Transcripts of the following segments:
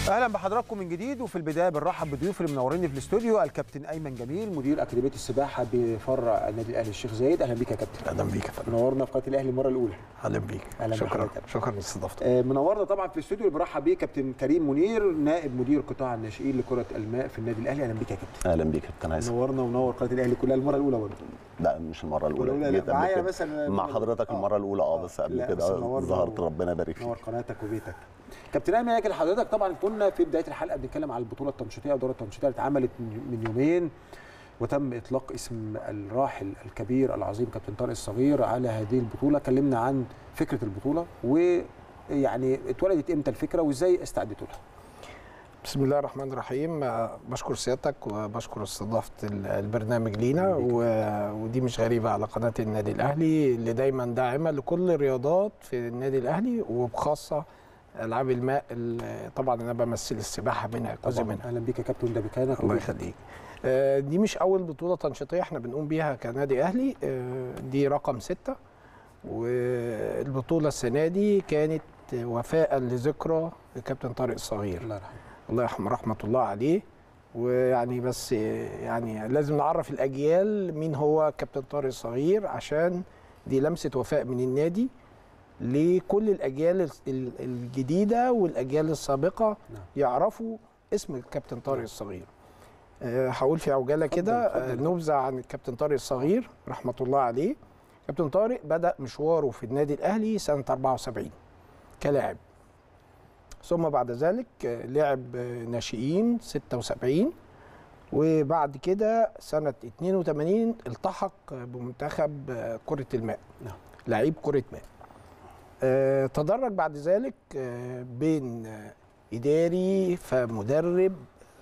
اهلا بحضراتكم من جديد وفي البدايه بنرحب بضيوف اللي منوريني في الاستوديو الكابتن ايمن جميل مدير اكاديميه السباحه بفرع النادي الاهلي الشيخ زايد اهلا بيك يا كابتن اهلا بيك يا فندم منورنا في قناه الاهلي المره الاولى اهلا بيك أهلاً شكرا بحضرتك. شكرا لاستضافتك آه، منورنا طبعا في الاستوديو اللي برحب بيه كابتن كريم منير نائب مدير قطاع الناشئين لكره الماء في النادي الاهلي اهلا بيك يا كابتن اهلا بيك يا كابتن عايز منورنا ومنور قناه الاهلي كلها المره الاولى برضه لا مش المره الاولى الأولى لا، جيت قبل معايا كده. مثلا مع حضرتك آه. المره الاولى اه بس قبل لا، بس كده منورنا ظهرت و- ربنا يبارك نور فيك قناتك وبيتك كابتن ايمن لكن حضرتك طبعا كنا في بدايه الحلقه بنتكلم على البطوله التنشيطيه والدوره التنشيطيه اللي اتعملت من يومين وتم اطلاق اسم الراحل الكبير العظيم كابتن طارق الصغير على هذه البطوله كلمنا عن فكره البطوله ويعني اتولدت امتى الفكره وازاي استعدتوا لها بسم الله الرحمن الرحيم آه، بشكر سيادتك وبشكر استضافه ال- البرنامج لينا و- ودي مش غريبه على قناه النادي الاهلي اللي دايما داعمه لكل الرياضات في النادي الاهلي وبخاصه العاب الماء ال- طبعا انا بمثل السباحه منها جزء طبعاً. منها اهلا بيك يا كابتن ده بكانك الله يخليك آه، دي مش اول بطوله تنشيطيه احنا بنقوم بيها كنادي اهلي آه، دي رقم ستة والبطوله السنه دي كانت وفاء لذكرى الكابتن طارق الصغير الله يرحمه الله يرحمه رحمه الله عليه ويعني بس يعني لازم نعرف الاجيال مين هو كابتن طارق الصغير عشان دي لمسه وفاء من النادي لكل الاجيال ال- الجديده والاجيال السابقه نعم. يعرفوا اسم الكابتن طارق الصغير أه هقول في عجاله كده اتفضل، آه، اتفضل. نبذه عن الكابتن طارق الصغير رحمه الله عليه كابتن طارق بدا مشواره في النادي الاهلي سنه 74 كلاعب ثم بعد ذلك آه، لعب آه، ناشئين 76 وبعد كده سنة 82 التحق آه، بمنتخب آه، كرة الماء نعم. لعيب كرة ماء آه، تدرج بعد ذلك آه، بين آه، إداري فمدرب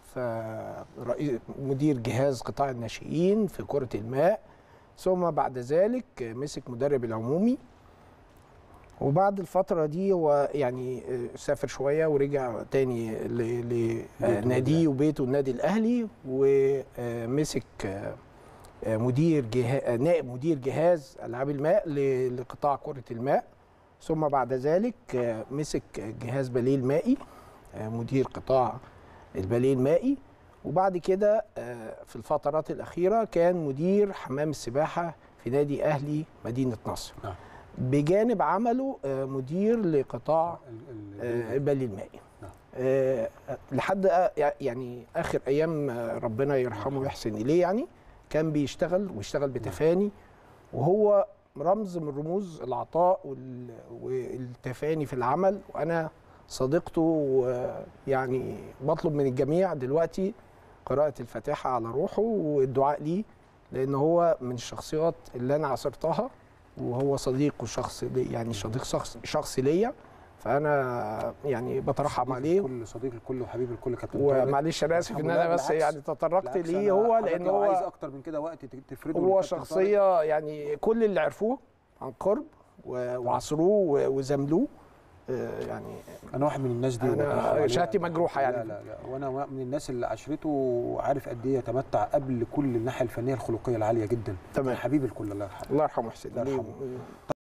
فمدير جهاز قطاع الناشئين في كرة الماء ثم بعد ذلك آه، مسك مدرب العمومي وبعد الفترة دي هو يعني آه، سافر شوية ورجع تاني ل- لناديه وبيته النادي الأهلي ومسك آه، آه، مدير جهاز نائب مدير جهاز ألعاب الماء ل- لقطاع كرة الماء ثم بعد ذلك آه، مسك جهاز باليه المائي آه، مدير قطاع الباليه المائي وبعد كده آه، في الفترات الأخيرة كان مدير حمام السباحة في نادي أهلي مدينة نصر نعم. بجانب عمله آه، مدير لقطاع ال- آه، ال- البالي المائي نعم. آه، لحد آه، يعني اخر ايام آه، ربنا يرحمه ويحسن اليه يعني كان بيشتغل ويشتغل بتفاني وهو رمز من رموز العطاء وال- والتفاني في العمل وانا صديقته ويعني بطلب من الجميع دلوقتي قراءة الفاتحة على روحه والدعاء ليه لأن هو من الشخصيات اللي أنا عاصرتها وهو صديق وشخص لي- يعني صديق شخص شخص ليا فأنا يعني بترحم صديق عليه الكل صديق الكل وحبيب الكل كابتن طارق. ومعلش انا اسف ان الحمد انا لله، بس بالعكس. يعني تطرقت بالعكس ليه أنا هو حضرتك لان لو عايز هو اكتر من كده وقت تفرده هو للكابتن طارق. شخصيه يعني كل اللي عرفوه عن قرب و- وعصروه و- وزملوه آه، يعني انا واحد من الناس دي أنا وبترحم عليه. شهادتي مجروحة يعني. لا لا لا وانا من الناس اللي عشرته وعارف قد ايه يتمتع قبل كل الناحيه الفنيه الخلقيه العاليه جدا تمام. حبيب الكل الله يرحمه الله يرحمه حسين الله يرحمه.